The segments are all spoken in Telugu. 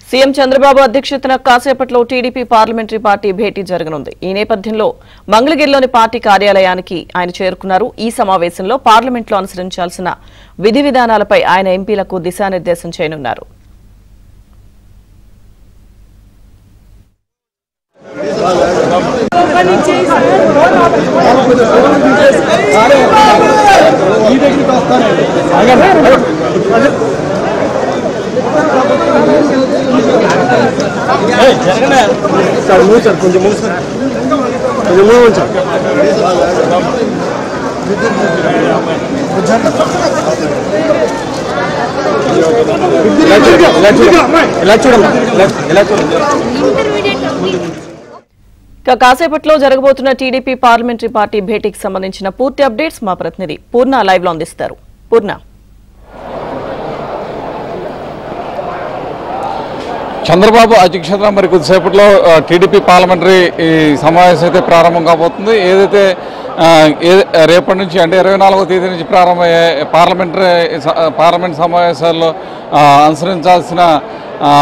సీఎం చంద్రబాబు అధ్యక్షతన కాసేపట్లో టీడీపీ పార్లమెంటరీ పార్టీ భేటీ జరగనుంది ఈ నేపథ్యంలో మంగళగిరిలోని పార్టీ కార్యాలయానికి ఆయన చేరుకున్నారు ఈ సమావేశంలో పార్లమెంట్లో అనుసరించాల్సిన విధి విధానాలపై ఆయన ఎంపీలకు దిశానిర్దేశం చేయనున్నారు సార్ మూవ్ సార్ కొంచెం మూవ్ సార్ కొంచెం మూవ్ ఉంది సార్ ఇలా చూడు, ఇలా చూడు. ఇలా చూడమ్మా ఇలా- ఇలా చూడండి ఇక కాసేపట్లో జరగబోతున్న టీడీపీ పార్లమెంటరీ పార్టీ భేటీకి సంబంధించిన పూర్తి అప్డేట్స్ మా ప్రతినిధి పూర్ణ లైవ్ లో అందిస్తారు పూర్ణ చంద్రబాబు అధ్యక్షతన మరి కొద్దిసేపట్లో ఆ, టీడీపీ పార్లమెంటరీ ఈ సమావేశం అయితే ప్రారంభం కాబోతుంది ఏదైతే ఆ, ఏ- రేపటి నుంచి అంటే ఇరవై నాలుగో తేదీ నుంచి ప్రారంభమయ్యే పార్లమెంటరీ స- పార్లమెంట్ సమావేశాల్లో ఆ, అనుసరించాల్సిన ఆ,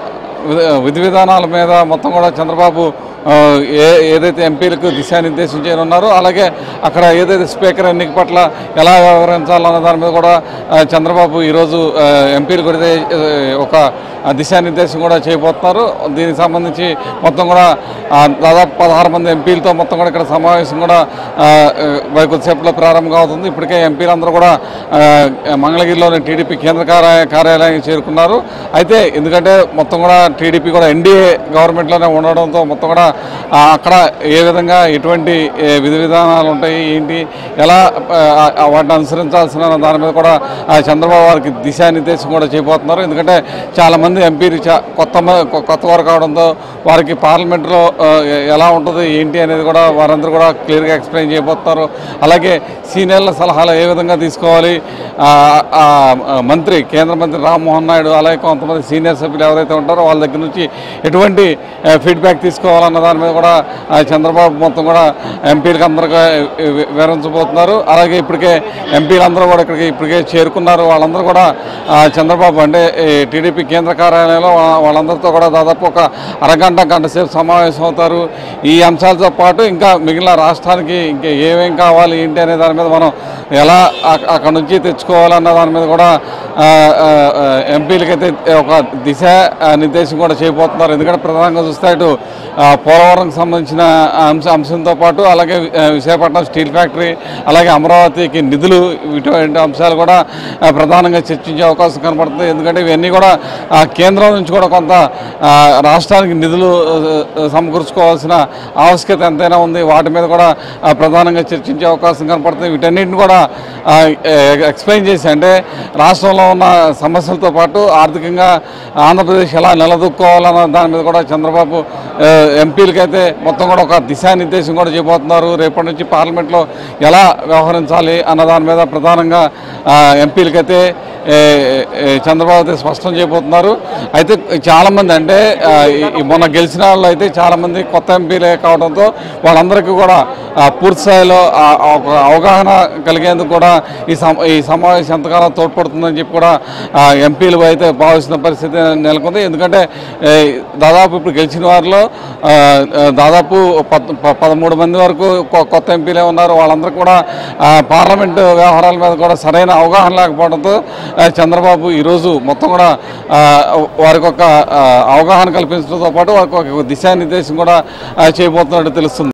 విధ- విధి విధానాల మీద మొత్తం కూడా చంద్రబాబు ఆ, ఏ ఏదైతే ఎంపీలకు దిశానిర్దేశం చేయనున్నారో అలాగే అక్కడ ఏదైతే స్పీకర్ ఎన్నిక పట్ల ఎలా వ్యవహరించాలన్న దాని మీద కూడా ఆ, చంద్రబాబు ఈరోజు ఆ, ఎంపీలకు కూడా ఆ, ఒక దిశానిర్దేశం కూడా చేయబోతున్నారు దీనికి సంబంధించి మొత్తం కూడా ఆ, దాదాపు పదహారు మంది ఎంపీలతో మొత్తం కూడా ఇక్కడ సమావేశం కూడా ఆ, ఆ, కొద్దిసేపట్లో ప్రారంభం అవుతుంది ఇప్పటికే ఎంపీలందరూ కూడా ఆ, మంగళగిరిలోని టీడీపీ కేంద్ర కార్య- కార్యాలయానికి చేరుకున్నారు అయితే ఎందుకంటే మొత్తం కూడా టీడీపీ కూడా ఎన్డీఏ గవర్నమెంట్లోనే ఉండడంతో మొత్తం కూడా ఆ, అక్కడ ఏ విధంగా ఎటువంటి ఏ, విధి విధానాలు ఉంటాయి ఏంటి ఎలా ఆ, ఆ, వాటిని అనుసరించాల్సిన దాని మీద కూడా ఆ, చంద్రబాబు వారికి దిశానిర్దేశం కూడా చేయబోతున్నారు ఎందుకంటే చాలామంది ఎంపీలు చా- కొత్త మ- కొ- కొత్త వారు కావడంతో వారికి పార్లమెంట్లో ఆ, ఎ- ఎలా ఉంటుంది ఏంటి అనేది కూడా వారందరూ కూడా క్లియర్గా ఎక్స్ప్లెయిన్ చేయబోతున్నారు అలాగే సీనియర్ల సలహాలు ఏ విధంగా తీసుకోవాలి ఆ, ఆ, ఆ, మంత్రి కేంద్ర మంత్రి రామ్మోహన్ నాయుడు అలాగే కొంతమంది సీనియర్ సభ్యులు ఎవరైతే ఉంటారో వాళ్ళ దగ్గర నుంచి ఎటువంటి ఫీడ్బ్యాక్ తీసుకోవాలన్న దాని మీద కూడా ఆ, చంద్రబాబు మొత్తం కూడా ఎంపీలకు అందరికీ వి- వివరించబోతున్నారు అలాగే ఇప్పటికే ఎంపీలందరూ కూడా ఇక్కడికి ఇప్పటికే చేరుకున్నారు వాళ్ళందరూ కూడా ఆ, చంద్రబాబు అంటే ఈ టీడీపీ కేంద్ర కార్యాలయంలో వా- వాళ్ళందరితో కూడా దాదాపు ఒక అరగంట గంట సేపు సమావేశం అవుతారు ఈ అంశాలతో పాటు ఇంకా మిగిలిన రాష్ట్రానికి ఇంకా ఏమేం కావాలి ఏంటి అనే దాని మీద మనం ఎలా అక్- అక్కడ నుంచి తెచ్చుకోవాలన్న దాని మీద కూడా ఆ, ఆ, ఆ, ఎంపీలకైతే ఒక దిశ ఆ, నిర్దేశం కూడా చేయబోతున్నారు ఎందుకంటే ప్రధానంగా చూస్తే ఇటు ఆ, పోలవరంకి సంబంధించిన అంశ అంశంతో పాటు అలాగే ఆ, విశాఖపట్నం స్టీల్ ఫ్యాక్టరీ అలాగే అమరావతికి నిధులు ఇటువంటి అంశాలు కూడా ఆ, ప్రధానంగా చర్చించే అవకాశం కనపడుతుంది ఎందుకంటే ఇవన్నీ కూడా ఆ, కేంద్రం నుంచి కూడా కొంత ఆ, రాష్ట్రానికి నిధులు ఆ, సమకూర్చుకోవాల్సిన ఆవశ్యకత ఎంతైనా ఉంది వాటి మీద కూడా ఆ, ప్రధానంగా చర్చించే అవకాశం కనపడుతుంది వీటన్నిటిని కూడా ఆ, ఎ- ఎక్స్ప్లెయిన్ చేసి అంటే రాష్ట్రంలో ఉన్న సమస్యలతో పాటు ఆర్థికంగా ఆంధ్రప్రదేశ్ ఎలా నిలదొక్కోవాలన్న దాని మీద కూడా చంద్రబాబు ఆ, ఎంపీలకైతే మొత్తం కూడా ఒక దిశానిర్దేశం కూడా చేయబోతున్నారు రేపటి నుంచి పార్లమెంట్లో ఎలా వ్యవహరించాలి అన్న దాని మీద ప్రధానంగా ఆ, ఎంపీలకైతే ఏ, ఏ, చంద్రబాబు అయితే స్పష్టం చేయబోతున్నారు అయితే చాలామంది అంటే ఆ, ఈ- ఈ మొన్న గెలిచిన వాళ్ళు అయితే చాలామంది కొత్త ఎంపీలే కావడంతో వాళ్ళందరికీ కూడా ఆ, పూర్తి స్థాయిలో ఆ, ఆ ఒక అవగాహన కలిగేందుకు కూడా ఈ సమ ఈ సమావేశం ఎంతగానో తోడ్పడుతుందని చెప్పి కూడా ఆ, ఎంపీలు అయితే భావిస్తున్న పరిస్థితి నెలకొంది ఎందుకంటే ఏ, దాదాపు ఇప్పుడు గెలిచిన వారిలో ఆ, ఆ, దాదాపు పద్- ప- పదమూడు మంది వరకు కొ- కొత్త ఎంపీలే ఉన్నారు వాళ్ళందరూ కూడా ఆ, పార్లమెంటు వ్యవహారాల మీద కూడా సరైన అవగాహన లేకపోవడంతో ఆ, చంద్రబాబు ఈరోజు మొత్తం కూడా ఆ, వారికి ఒక ఆ, అవగాహన కల్పించడంతో పాటు వారికి ఒక దిశానిర్దేశం కూడా ఆ, చేయబోతున్నట్టు తెలుస్తుంది